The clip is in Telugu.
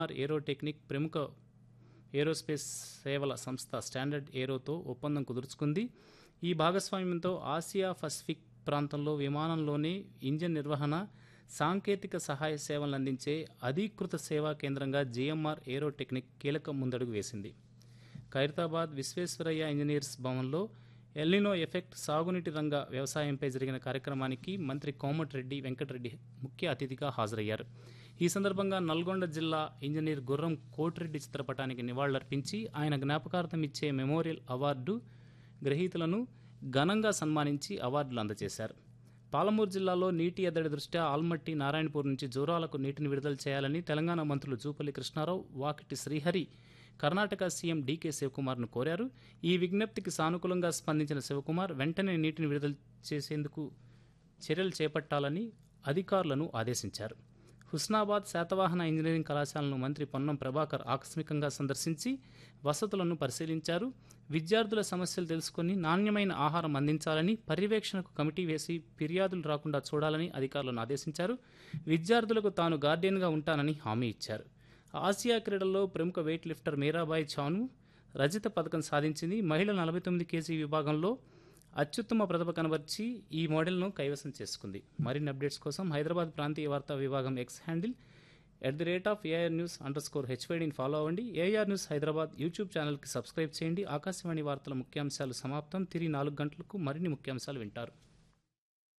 ఆర్ ఏరోటెక్నిక్ ప్రముఖ ఏరోస్పేస్ సేవల సంస్థ స్టాండర్డ్ ఏరోతో ఒప్పందం కుదుర్చుకుంది ఈ భాగస్వామ్యంతో ఆసియా పసిఫిక్ ప్రాంతంలో విమానంలోనే ఇంజన్ నిర్వహణ సాంకేతిక సహాయ సేవలను అందించే అధీకృత సేవా కేంద్రంగా జిఎంఆర్ ఏరోటెక్నిక్ కీలక ముందడుగు వేసింది ఖైరతాబాద్ విశ్వేశ్వరయ్య ఇంజనీర్స్ భవన్లో ఎల్నినో ఎఫెక్ట్ సాగునీటి రంగ వ్యవసాయంపై జరిగిన కార్యక్రమానికి మంత్రి కోమటిరెడ్డి వెంకటరెడ్డి ముఖ్య అతిథిగా హాజరయ్యారు ఈ సందర్భంగా నల్గొండ జిల్లా ఇంజనీర్ గుర్రం కోటిరెడ్డి చిత్రపటానికి నివాళులర్పించి ఆయన జ్ఞాపకార్థం ఇచ్చే మెమోరియల్ అవార్డు గ్రహీతలను ఘనంగా సన్మానించి అవార్డులు అందజేశారు పాలమూరు జిల్లాలో నీటి ఎద్దడి దృష్ట్యా ఆల్మట్టి నారాయణపూర్ నుంచి జూరాలకు నీటిని విడుదల చేయాలని తెలంగాణ మంత్రులు జూపల్లి కృష్ణారావు వాకిటి శ్రీహరి కర్ణాటక సీఎం డీకే శివకుమార్ను కోరారు ఈ విజ్ఞప్తికి సానుకూలంగా స్పందించిన శివకుమార్ వెంటనే నీటిని విడుదల చేసేందుకు చర్యలు చేపట్టాలని అధికారులను ఆదేశించారు హుస్నాబాద్ శాతవాహన ఇంజనీరింగ్ కళాశాలను మంత్రి పొన్నం ప్రభాకర్ ఆకస్మికంగా సందర్శించి వసతులను పరిశీలించారు విద్యార్థుల సమస్యలు తెలుసుకుని నాణ్యమైన ఆహారం అందించాలని పర్యవేక్షణకు కమిటీ వేసి ఫిర్యాదులు రాకుండా చూడాలని అధికారులను ఆదేశించారు విద్యార్థులకు తాను గార్డియన్గా ఉంటానని హామీ ఇచ్చారు ఆసియా క్రీడల్లో ప్రముఖ వెయిట్ లిఫ్టర్ మీరాబాయి చాను రజత పథకం సాధించింది మహిళల నలభై తొమ్మిది కేజీ విభాగంలో అత్యుత్తమ ప్రతిభ కనబర్చి ఈ మోడల్ను కైవసం చేసుకుంది మరిన్ని అప్డేట్స్ కోసం హైదరాబాద్ ప్రాంతీయ వార్తా విభాగం X handle at the rate of AR news underscore హెచ్వైడీని ఫాలో అవ్వండి ఏఆర్ న్యూస్ హైదరాబాద్ యూట్యూబ్ ఛానల్కి సబ్స్క్రైబ్ చేయండి ఆకాశవాణి వార్తల ముఖ్యాంశాలు సమాప్తం తిరిగి నాలుగు గంటలకు మరిన్ని ముఖ్యాంశాలు వింటారు